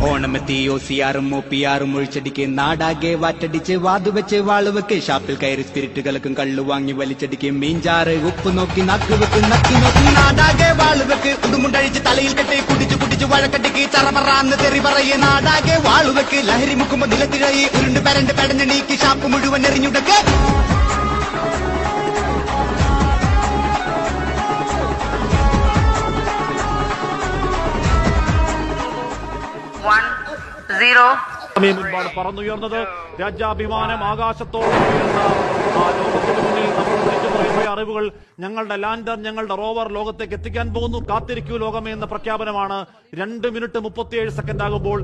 ഓണമെത്തി O C ആറും O P ആറും ഒഴിച്ചടിക്ക് നാടാകെ വാറ്റടിച്ച് വാതുവെച്ച് വാളുവെക്ക് ഷാപ്പിൽ കയറി സ്പിരിറ്റുകൾക്കും കള്ളു വാങ്ങി വലിച്ചടിക്ക് മീൻചാറ് ഉപ്പ് നോക്കി നക്ക് വെക്ക് നക്കി നോക്കി നാടാകെ വാളുവെക്ക് ഉടുമുണ്ടഴിച്ച് തലയിൽ കെട്ടി കുടിച്ചു കുടിച്ചു വഴക്കട്ടിക്ക് ചറപറാന്ന് തെറി പറയ നാടാകെ വാളുവെക്ക് ലഹരി മുക്കുമ്പോ നിലത്തിഴയി ഉരുണ്ട് പരണ്ട് പടഞ്ഞ് നീക്കി ഷാപ്പ് മുഴുവൻ എറിഞ്ഞുടക്ക് one zero സമയം മുൻപാണ് പറന്നുയർന്നത് രാജ്യാഭിമാനം ആകാശത്തോളം ഉയർന്ന ആ ലോകത്തിന് മുന്നിൽ നമ്മൾ വിളിച്ചു പറയുന്ന അറിവുകൾ ഞങ്ങളുടെ ലാൻഡർ ഞങ്ങളുടെ റോവർ ലോകത്തേക്ക് എത്തിക്കാൻ പോകുന്നു കാത്തിരിക്കൂ ലോകമേ എന്ന പ്രഖ്യാപനമാണ് രണ്ട് മിനിറ്റ് മുപ്പത്തിയേഴ് സെക്കൻഡ് ആകുമ്പോൾ